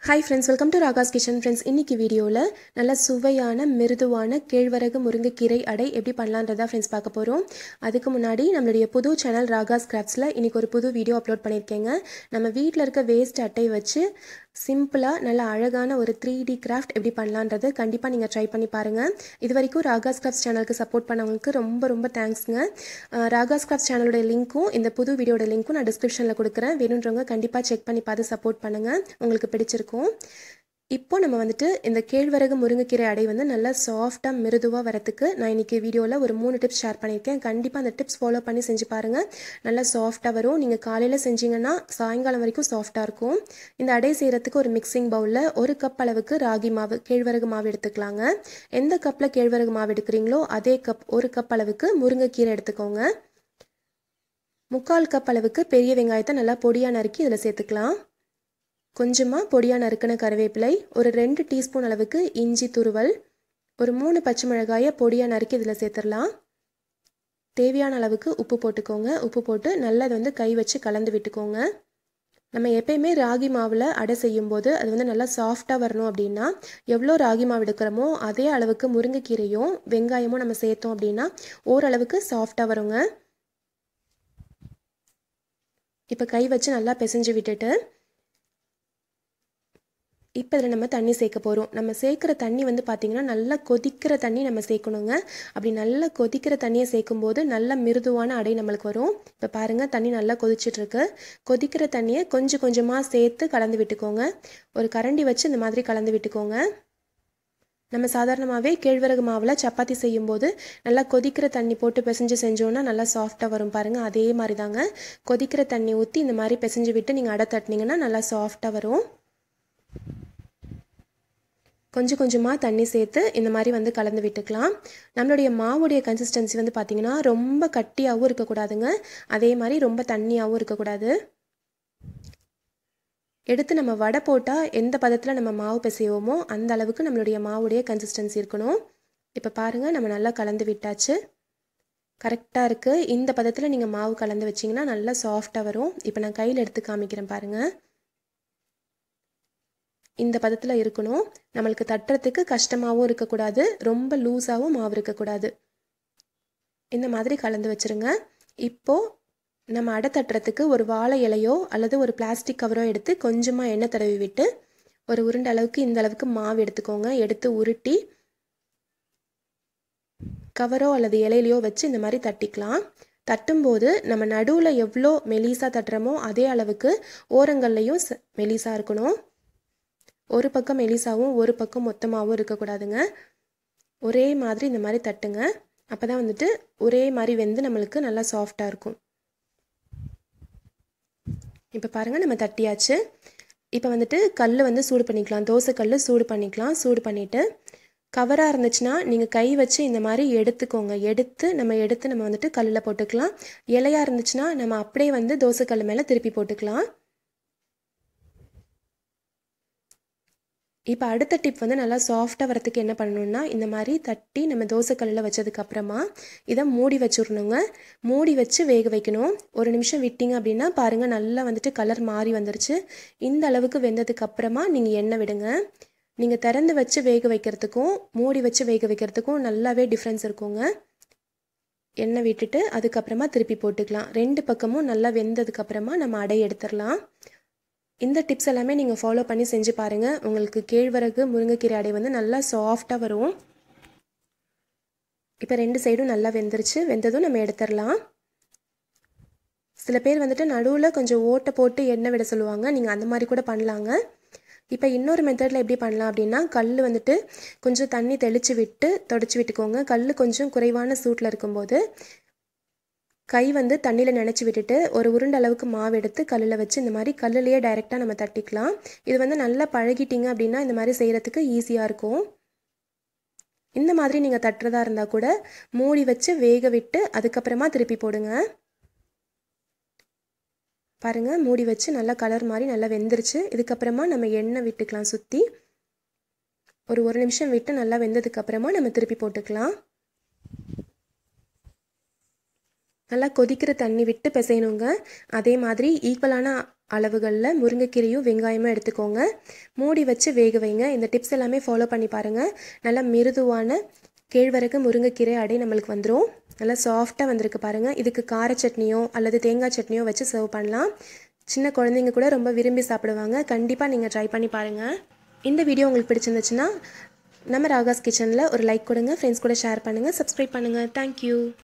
hi friends welcome to Raga's kitchen friends இன்னைக்கு வீடியோவில் நல்ல சுவையான மிருதுவான கேழ்வரகு முருங்கைக்கீரை அடை எப்படி பண்ணலான்றதா ஃப்ரெண்ட்ஸ் பார்க்க போகிறோம் அதுக்கு முன்னாடி நம்மளுடைய புது சேனல் ராகாஸ் கிராஃப்ட்ஸில் இன்றைக்கி ஒரு புது வீடியோ அப்லோட் பண்ணியிருக்கேங்க நம்ம வீட்டில் இருக்க வேஸ்ட் அட்டை வச்சு சிம்பிளாக நல்ல அழகான ஒரு த்ரீ டி கிராஃப்ட் எப்படி பண்ணலான்றது கண்டிப்பாக நீங்கள் ட்ரை பண்ணி பாருங்கள் இது வரைக்கும் ராகாஸ் கிராஃப்ட்ஸ் சேனலுக்கு சப்போர்ட் பண்ணவங்களுக்கு ரொம்ப ரொம்ப தேங்க்ஸ்ங்க அஹ் ராகாஸ் கிராஃப்ட்ஸ் சேனலோட லிங்க்கும் இந்த புது வீடியோட லிங்க்கும் நான் டிஸ்கிரிப்ஷனில் கொடுக்குறேன் வேணுன்றவங்க கண்டிப்பாக செக் பண்ணி பார்த்து சப்போர்ட் பண்ணுங்கள் உங்களுக்கு பிடிச்சிருக்கும் இப்போ நம்ம வந்துட்டு இந்த கேழ்வரகு முருங்கைக்கீரை அடை வந்து நல்லா சாஃப்டாக மிருதுவாக வரத்துக்கு நான் இன்றைக்கி வீடியோவில் ஒரு மூணு டிப்ஸ் ஷேர் பண்ணியிருக்கேன் கண்டிப்பாக அந்த டிப்ஸ் ஃபாலோ பண்ணி செஞ்சு பாருங்கள் நல்லா சாஃப்டாக வரும் நீங்கள் காலையில் செஞ்சீங்கன்னா சாயங்காலம் வரைக்கும் சாஃப்டாக இருக்கும் இந்த அடை செய்கிறதுக்கு ஒரு மிக்சிங் பவுலில் ஒரு கப் அளவுக்கு ராகி மாவு கேழ்வரகு மாவு எடுத்துக்கலாங்க எந்த கப்பில் கேழ்வரகு மாவு எடுக்கிறீங்களோ அதே கப் ஒரு கப் அளவுக்கு முருங்கைக்கீரை எடுத்துக்கோங்க முக்கால் கப் அளவுக்கு பெரிய வெங்காயத்தை நல்லா பொடியாக நறுக்கி இதில் சேர்த்துக்கலாம் கொஞ்சமாக பொடியாக நறுக்கின கருவேப்பிலை ஒரு ரெண்டு டீஸ்பூன் அளவுக்கு இஞ்சி துருவல் ஒரு மூணு பச்சை மிளகாயை பொடியாக நறுக்கி இதில் சேர்த்துடலாம் தேவையான அளவுக்கு உப்பு போட்டுக்கோங்க உப்பு போட்டு நல்லா அதை வந்து கை வச்சு கலந்து விட்டுக்கோங்க நம்ம எப்பயுமே ராகி மாவில் அடை செய்யும்போது அது வந்து நல்லா சாஃப்டாக வரணும் அப்படின்னா எவ்வளோ ராகி மாவு எடுக்கிறோமோ அதே அளவுக்கு முருங்கைக்கீரையும் வெங்காயமும் நம்ம சேர்த்தோம் அப்படின்னா ஓரளவுக்கு சாஃப்டாக வருங்க இப்போ கை வச்சு நல்லா பிசைஞ்சு விட்டுட்டு இப்போ இதில் நம்ம தண்ணி சேர்க்க போகிறோம் நம்ம சேர்க்குற தண்ணி வந்து பார்த்திங்கன்னா நல்லா கொதிக்கிற தண்ணி நம்ம சேர்க்கணுங்க அப்படி நல்லா கொதிக்கிற தண்ணியை சேர்க்கும்போது நல்ல மிருதுவான அடை நம்மளுக்கு வரும் இப்போ பாருங்கள் தண்ணி நல்லா கொதிச்சிட்ருக்கு கொதிக்கிற தண்ணியை கொஞ்சம் கொஞ்சமாக சேர்த்து கலந்து விட்டுக்கோங்க ஒரு கரண்டி வச்சு இந்த மாதிரி கலந்து விட்டுக்கோங்க நம்ம சாதாரணமாகவே கேழ்வரகு மாவில் சப்பாத்தி செய்யும்போது நல்லா கொதிக்கிற தண்ணி போட்டு பிசைஞ்சு செஞ்சோன்னா நல்லா சாஃப்டாக வரும் பாருங்கள் அதே மாதிரி தாங்க கொதிக்கிற தண்ணி ஊற்றி இந்த மாதிரி பிசைஞ்சு விட்டு நீங்கள் அடை தட்டினீங்கன்னா நல்லா சாஃப்டாக வரும் கொஞ்சம் கொஞ்சமாக தண்ணி சேர்த்து இந்த மாதிரி வந்து கலந்து விட்டுக்கலாம் நம்மளுடைய மாவுடைய கன்சிஸ்டன்சி வந்து பார்த்திங்கன்னா ரொம்ப கட்டியாகவும் இருக்கக்கூடாதுங்க அதே மாதிரி ரொம்ப தண்ணியாகவும் இருக்கக்கூடாது எடுத்து நம்ம வடை போட்டால் எந்த பதத்தில் நம்ம மாவு பிசைவோமோ அந்த அளவுக்கு நம்மளுடைய மாவுடைய கன்சிஸ்டன்சி இருக்கணும் இப்போ பாருங்கள் நம்ம நல்லா கலந்து விட்டாச்சு கரெக்டாக இருக்குது இந்த பதத்தில் நீங்கள் மாவு கலந்து வச்சிங்கன்னா நல்லா சாஃப்டாக வரும் இப்போ நான் கையில் எடுத்து காமிக்கிறேன் பாருங்கள் இந்த பதத்தில் இருக்கணும் நம்மளுக்கு தட்டுறதுக்கு கஷ்டமாகவும் இருக்கக்கூடாது ரொம்ப லூஸாகவும் மாவு இருக்கக்கூடாது இந்த மாதிரி கலந்து வச்சுருங்க இப்போது நம்ம அடை தட்டுறதுக்கு ஒரு வாழை இலையோ அல்லது ஒரு பிளாஸ்டிக் கவரோ எடுத்து கொஞ்சமாக எண்ணெய் தடவி விட்டு ஒரு உருண்டை அளவுக்கு இந்த அளவுக்கு மாவு எடுத்துக்கோங்க எடுத்து உருட்டி கவரோ அல்லது இலையிலையோ வச்சு இந்த மாதிரி தட்டிக்கலாம் தட்டும்போது நம்ம நடுவில் எவ்வளோ மெலிசாக தட்டுறோமோ அதே அளவுக்கு ஓரங்கள்லையும் மெலிசாக இருக்கணும் ஒரு பக்கம் மெலிசாவும் ஒரு பக்கம் மொத்தமாகவும் இருக்கக்கூடாதுங்க ஒரே மாதிரி இந்த மாதிரி தட்டுங்க அப்போ தான் வந்துட்டு ஒரே மாதிரி வெந்து நம்மளுக்கு நல்லா சாஃப்டாக இருக்கும் இப்போ பாருங்கள் நம்ம தட்டியாச்சு இப்போ வந்துட்டு கல் வந்து சூடு பண்ணிக்கலாம் தோசை கல் சூடு பண்ணிக்கலாம் சூடு பண்ணிவிட்டு கவராக இருந்துச்சுன்னா நீங்கள் கை வச்சு இந்த மாதிரி எடுத்துக்கோங்க எடுத்து நம்ம எடுத்து நம்ம வந்துட்டு கல்லில் போட்டுக்கலாம் இலையாக இருந்துச்சுன்னா நம்ம அப்படியே வந்து தோசை கல் மேலே திருப்பி போட்டுக்கலாம் இப்போ அடுத்த டிப் வந்து நல்லா சாஃப்டாக வரத்துக்கு என்ன பண்ணணும்னா இந்த மாதிரி தட்டி நம்ம தோசைக்கல்லில் வச்சதுக்கப்புறமா இதை மூடி வச்சுடணுங்க மூடி வச்சு வேக வைக்கணும் ஒரு நிமிஷம் விட்டிங்க அப்படின்னா பாருங்கள் நல்லா வந்துட்டு கலர் மாறி வந்துருச்சு இந்த அளவுக்கு வெந்ததுக்கப்புறமா நீங்கள் எண்ணெய் விடுங்க நீங்கள் திறந்து வச்சு வேக வைக்கிறதுக்கும் மூடி வச்சு வேக வைக்கிறதுக்கும் நல்லாவே டிஃப்ரென்ஸ் இருக்குங்க எண்ணெய் விட்டுட்டு அதுக்கப்புறமா திருப்பி போட்டுக்கலாம் ரெண்டு பக்கமும் நல்லா வெந்ததுக்கப்புறமா நம்ம அடை எடுத்துடலாம் இந்த டிப்ஸ் எல்லாமே நீங்கள் ஃபாலோ பண்ணி செஞ்சு பாருங்கள் உங்களுக்கு கேழ்வரகு முருங்கைக்கீரை அடை வந்து நல்லா சாஃப்டாக வரும் இப்போ ரெண்டு சைடும் நல்லா வெந்துருச்சு வெந்ததும் நம்ம எடுத்துடலாம் சில பேர் வந்துட்டு நடுவில் கொஞ்சம் ஓட்டை போட்டு எண்ணெய் விட சொல்லுவாங்க நீங்கள் அந்த மாதிரி கூட பண்ணலாங்க இப்போ இன்னொரு மெத்தடில் எப்படி பண்ணலாம் அப்படின்னா கல் வந்துட்டு கொஞ்சம் தண்ணி தெளித்து விட்டு தொடச்சி விட்டுக்கோங்க கல் கொஞ்சம் குறைவான சூட்டில் இருக்கும்போது கை வந்து தண்ணியில் நினச்சி விட்டுட்டு ஒரு உருண்டை அளவுக்கு மாவு எடுத்து கல்லில் வச்சு இந்த மாதிரி கல்லுலேயே டைரெக்டாக நம்ம தட்டிக்கலாம் இது வந்து நல்லா பழகிட்டீங்க அப்படின்னா இந்த மாதிரி செய்கிறதுக்கு ஈஸியாக இருக்கும் இந்த மாதிரி நீங்கள் தட்டுறதா இருந்தால் கூட மூடி வச்சு வேக விட்டு அதுக்கப்புறமா திருப்பி போடுங்க பாருங்கள் மூடி வச்சு நல்லா கலர் மாதிரி நல்லா வெந்துருச்சு இதுக்கப்புறமா நம்ம எண்ணெய் விட்டுக்கலாம் சுற்றி ஒரு ஒரு நிமிஷம் விட்டு நல்லா வெந்ததுக்கப்புறமா நம்ம திருப்பி போட்டுக்கலாம் நல்லா கொதிக்கிற தண்ணி விட்டு பிசையணுங்க அதே மாதிரி ஈக்குவலான அளவுகளில் முருங்கைக்கீரையும் வெங்காயமும் எடுத்துக்கோங்க மூடி வச்சு வேக வைங்க இந்த டிப்ஸ் எல்லாமே ஃபாலோ பண்ணி பாருங்கள் நல்லா மிருதுவான கேழ்வரகு முருங்கைக்கீரை அடை நம்மளுக்கு வந்துடும் நல்லா சாஃப்டாக வந்திருக்கு பாருங்கள் இதுக்கு கார சட்னியோ அல்லது தேங்காய் சட்னியோ வச்சு சர்வ் பண்ணலாம் சின்ன குழந்தைங்க கூட ரொம்ப விரும்பி சாப்பிடுவாங்க கண்டிப்பாக நீங்கள் ட்ரை பண்ணி பாருங்கள் இந்த வீடியோ உங்களுக்கு பிடிச்சிருந்துச்சுன்னா நம்ம ராகாஸ் கிச்சனில் ஒரு லைக் கொடுங்க ஃப்ரெண்ட்ஸ் கூட ஷேர் பண்ணுங்கள் சப்ஸ்கிரைப் பண்ணுங்கள் தேங்க்யூ